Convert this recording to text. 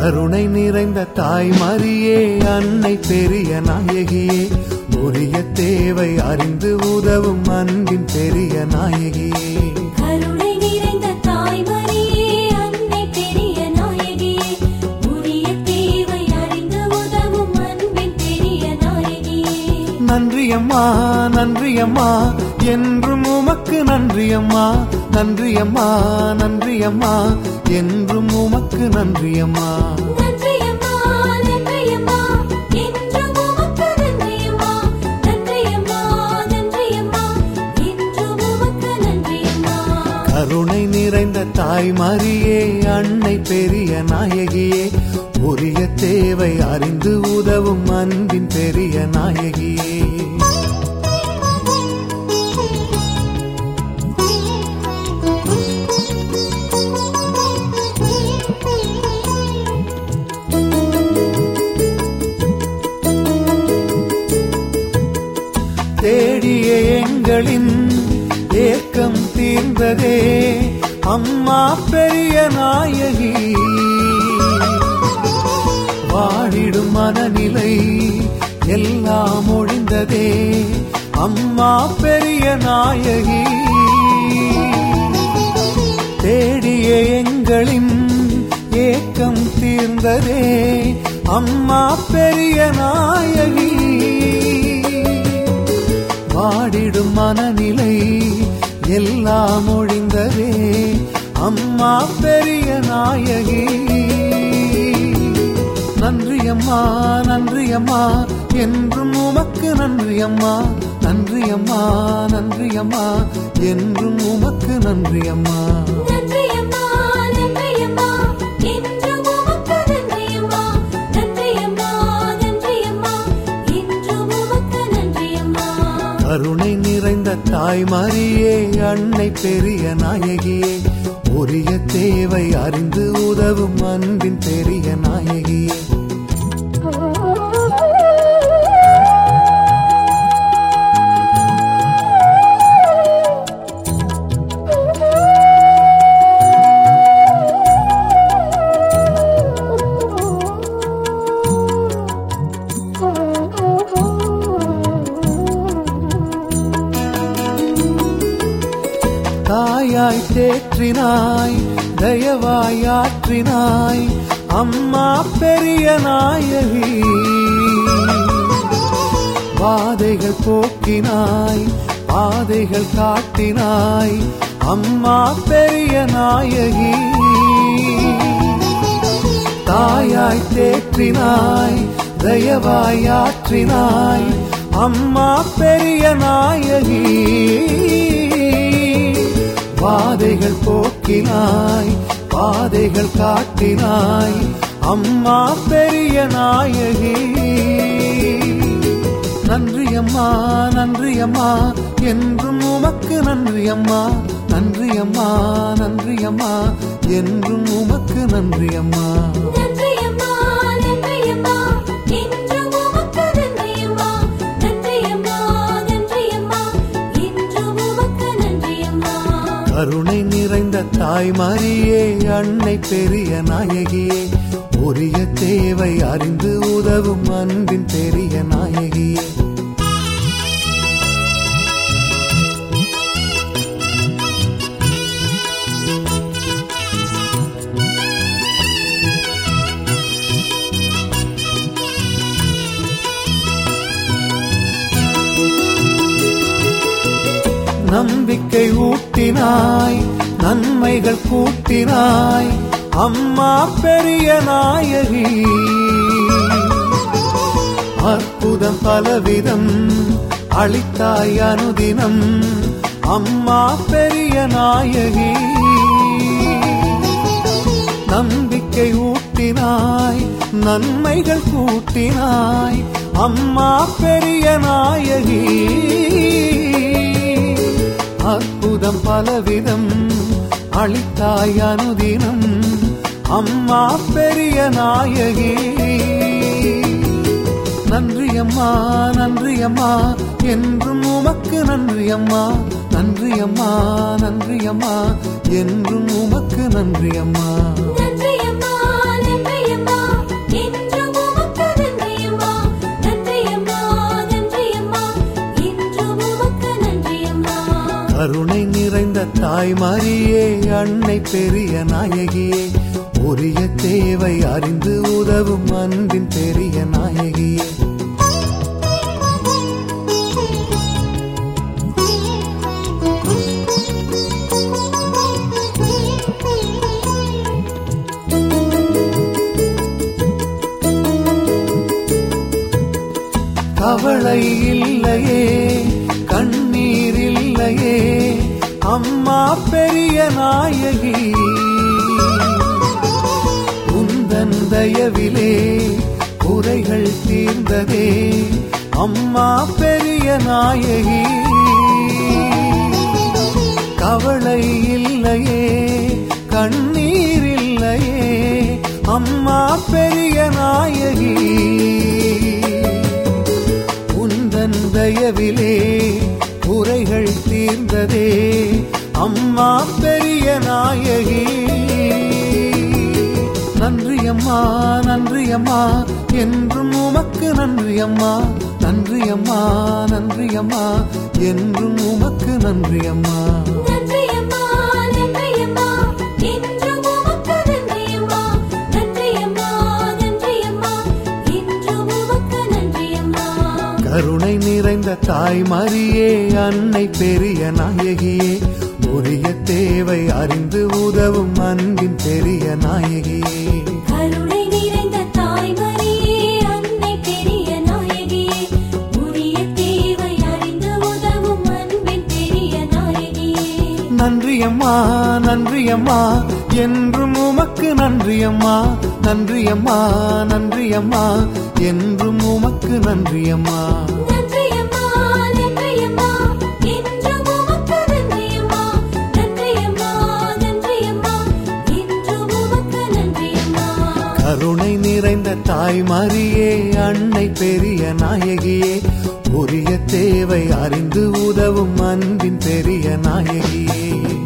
கருணை நிறைந்த தாய் மரியே அன்னை பெரிய நாயகியே உரிய தேவை அறிந்து உதவும் அன்பின் பெரிய நாயகியே கருணை நிறைந்த தாய்மரியே அன்னை பெரிய நாயகியே உரிய தேவை அறிந்து உதவும் அன்பின் பெரிய நாயகியே நன்றியம்மா நன்றியம்மா என்றும் உமக்கு நன்றியம்மா நன்றியம்மா நன்றியம்மா என்றும் உமக்கு நன்றியம்மா நன்றியம்மா நன்றியம்மா என்றும் உமக்கு நன்றியம்மா நன்றியம்மா நன்றியம்மா என்றும் உமக்கு நன்றியம்மா கருணை நிறைந்த தாய் மரியே அன்னை பெரிய நாயகியே உரிய தேவை அறிந்து உதவும் அன்பின் பெரிய நாயகியே தேடிய எங்களின் ஏக்கம் தீர்ந்ததே அம்மா பெரிய நாயகி வாடிடும் மனநிலை எல்லாம் ஒழிந்ததே அம்மா பெரிய நாயகி தேடிய எங்களின் ஏக்கம் தீர்ந்ததே அம்மா பெரிய நாயகி வாடிடும் மனநிலை எல்லாம் ஒழிந்ததே அம்மா பெரிய நாயகி நன்றியம்மா நன்றியம்மா என்றும் உமக்கு நன்றியம்மா நன்றியம்மா நன்றியம்மா என்றும் உமக்கு நன்றியம்மா நன்றியம்மா நன்றியம்மா என்றும் உமக்கு நன்றியம்மா நன்றியம்மா நன்றியம்மா என்றும் உமக்கு நன்றியம்மா கருணை நிறைந்த தாய் மரியே அன்னை பெரிய நாயகியே உரிய தேவை அறிந்து உதவும் அன்பின் பெரிய நாயகியே தாயாய் தேற்றினாய் தயவாய் ஆற்றினாய் அம்மா பெரிய நாயகி பாதைகள் போக்கினாய் பாதைகள் காட்டினாய் அம்மா பெரிய நாயகி தாயாய் தேற்றினாய் தயவாய் ஆற்றினாய் அம்மா பெரிய நாயகி பாதைகள் போக்கினாய் பாதைகள் காட்டினாய் அம்மா பெரிய நாயகி நன்றியம்மா நன்றியம்மா என்றும் உமக்கு நன்றியம்மா நன்றியம்மா நன்றியம்மா என்றும் உமக்கு நன்றியம்மா நன்றியம்மா நன்றியம்மா என்றும் உமக்கு நன்றியம்மா நன்றியம்மா நன்றியம்மா என்றும் உமக்கு நன்றியம்மா கருணை நிறைந்த தாய் மரியே அன்னை பெரிய நாயகியே உரிய தேவை அறிந்து உதவும் அன்பின் பெரிய நாயகியே நம்பிக்கை ஊட்டினாய் நன்மைகள் கூட்டினாய் அம்மா பெரிய நாயகி அற்புதம் பலவிதம் அளித்தாய் அனுதினம் அம்மா பெரிய நாயகி நம்பிக்கை ஊட்டினாய் நன்மைகள் கூட்டினாய் அம்மா பெரிய நாயகி அற்புதம் பலவிதம் அளித்தாய் அனுதினம் அம்மா பெரிய நாயகி நன்றியம்மா நன்றியம்மா என்றும் உமக்கு நன்றியம்மா நன்றியம்மா நன்றியம்மா என்றும் உமக்கு நன்றியம்மா நன்றியம்மா நன்றியம்மா கருணை நிறைந்த தாய்மாரியே அன்னை பெரிய நாயகியே உரிய தேவை அறிந்து உதவும் அன்பின் பெரிய நாயகியே கவலை இல்லையே கண்ணீர் இல்லையே அம்மா பெரிய நாயகி உந்தன் தயவிலே குறைகள் தீர்ந்ததே அம்மா பெரிய நாயகி கவலை இல்லையே கண்ணீர் இல்லையே அம்மா பெரிய நாயகி உந்தன் தயவிலே குறைகள் தீர்ந்ததே அம்மா பெரிய நாயகி நன்றி அம்மா நன்றி அம்மா என்றும் உமக்கு நன்றி அம்மா நன்றி அம்மா நன்றி அம்மா என்றும் உமக்கு நன்றி அம்மா நன்றி அம்மா நன்றி அம்மா என்றும் உமக்கு நன்றி அம்மா நன்றி அம்மா நன்றி அம்மா என்றும் உமக்கு நன்றி அம்மா கருணை நிறைந்த தாய் மரியே அன்னை பெரிய நாயகியே உரிய தேவை அறிந்து உதவும் அன்பின் பெரிய நாயகியே கருணை நிறைந்த தாய்மரியே அன்னை பெரிய நாயகியே உரிய தேவை அறிந்து உதவும் அன்பின் பெரிய நாயகியே நன்றி அம்மா நன்றி அம்மா என்றும் உமக்கு நன்றி அம்மா நன்றி அம்மா நன்றி அம்மா என்றும் உமக்கு நன்றி அம்மா நன்றி அம்மா நன்றி அம்மா என்றும் உமக்கு நன்றி அம்மா நன்றி அம்மா நன்றி அம்மா என்றும் உமக்கு நன்றி அம்மா கருணை நிறைந்த தாய் மரியே அன்னை பெரிய நாயகியே உரிய தேவை அறிந்து உதவும் அன்பின் பெரிய நாயகியே